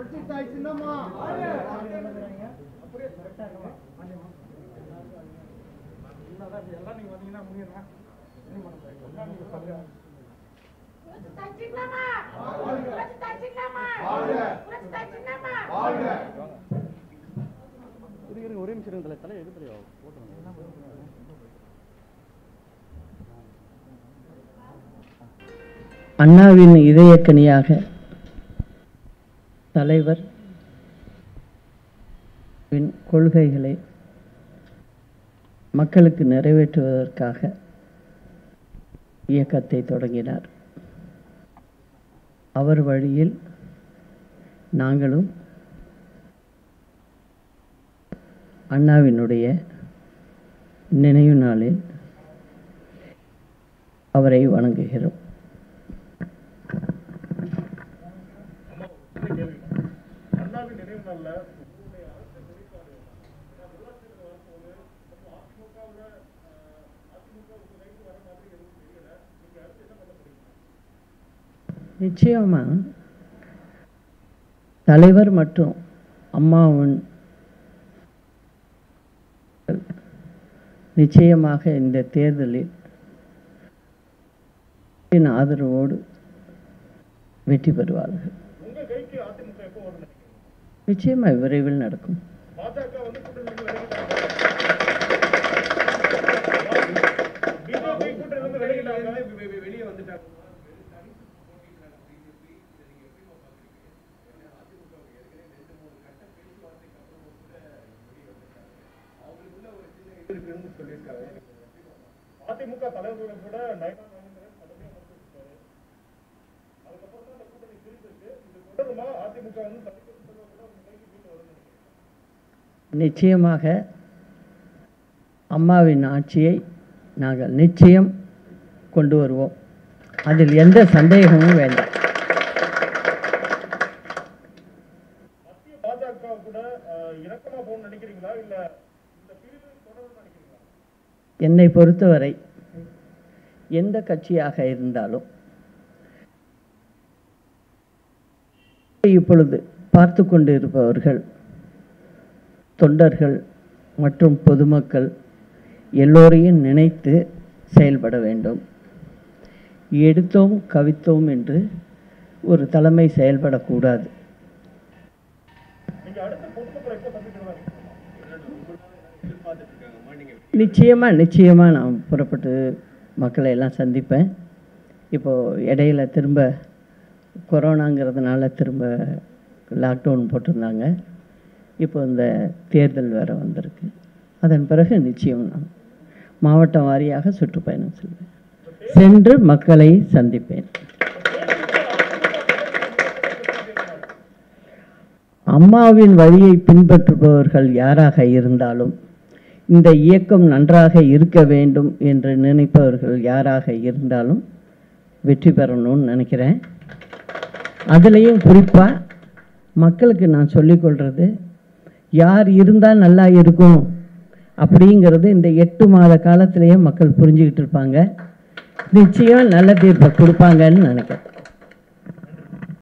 புரட்சி தாய் சின்னம்மா சின்னம்மா புரட்சி சின்னம்மா புரட்சி சின்னம்மா ஒரே நிமிஷம் இருங்க தலை தலை எடுத்துலையோ அண்ணாவின் இதயக்கனியாக தலைவர் வின் கொள்கைகளை மக்களுக்கு நிறைவேற்றுவதற்காக இயக்கத்தை தொடங்கினார் அவர் வழியில் நாங்களும் அண்ணாவினுடைய நினைவு நாளில் அவரை வணங்குகிறோம் அண்ணாவின் நினைவு நாள்ல நிச்சயமா தலைவர் மற்றும் அம்மாவின் நிச்சயமாக இந்த தேர்தலில் என் ஆதரவோடு வெற்றி பெறுவார்கள் உங்க கைக்கு அதிமுக எப்போ வரும் நினைக்கிறீங்க நிச்சயமாக விரைவில் நடக்கும் பாஜக வந்து கூட்டணியிலிருந்து விலகிட்டாங்க பிஜேபி கூட்டணியிலிருந்து விலகிட்டாங்க வெளியே வந்துட்டாங்க இருக்குன்னு சொல்லியிருக்காரு அதிமுக தலைவர்கள் கூட நயனா நாகேந்திரன் கடுமையா மறுத்திருக்காரு அதுக்கப்புறம் தான் இந்த கூட்டணி பிரிஞ்சிருக்கு இது தொடருமா அதிமுக வந்து தலைவர் கூட உங்க கைக்கு மீட்டு வரும்னு நினைக்கிறேன் நிச்சயமாக அம்மாவின் ஆட்சியை நாங்கள் நிச்சயம் கொண்டு வருவோம் அதில் எந்த சந்தேகமும் வேண்டாம் மத்திய பாஜக கூட அஹ், இணக்கமா போகணும்னு நினைக்கிறீங்களா இல்ல இந்த பிரிவு தொடரும்னு நினைக்கிறீங்களா என்னை பொறுத்தவரை எந்த கட்சியாக இருந்தாலும் இப்பொழுது பார்த்து கொண்டு இருப்பவர்கள் தொண்டர்கள் மற்றும் பொதுமக்கள் எல்லோரையும் நினைத்து செயல்பட வேண்டும் எடுத்தோம் கவித்தோம் என்று ஒரு தலைமை செயல்படக்கூடாது நீங்க அடுத்த பொதுமக்களை எப்போ சந்திக்கிறதா நிச்சயமாக நிச்சயமாக நான் புறப்பட்டு மக்களை எல்லாம் சந்திப்பேன் இப்போது இடையில திரும்ப கொரோனாங்கிறதுனால திரும்ப லாக்டவுன் போட்டிருந்தாங்க இப்போ இந்த தேர்தல் வேறு வந்திருக்கு அதன் பிறகு நிச்சயம் நான் மாவட்டம் வாரியாக சுற்றுப்பயணம் செல்வேன் சென்று மக்களை சந்திப்பேன் அம்மாவின் வழியை பின்பற்றுபவர்கள் யாராக இருந்தாலும் இந்த இயக்கம் நன்றாக இருக்க வேண்டும் என்று நினைப்பவர்கள் யாராக இருந்தாலும் வெற்றி பெறணும்னு நினைக்கிறேன் அதுலேயும் குறிப்பாக மக்களுக்கு நான் சொல்லிக்கொள்கிறது யார் இருந்தால் நல்லா இருக்கும் அப்படிங்கிறது இந்த எட்டு மாத காலத்திலேயே மக்கள் புரிஞ்சுக்கிட்டு இருப்பாங்க நிச்சயம் நல்ல தீர்ப்பை கொடுப்பாங்கன்னு நினைக்கிறேன்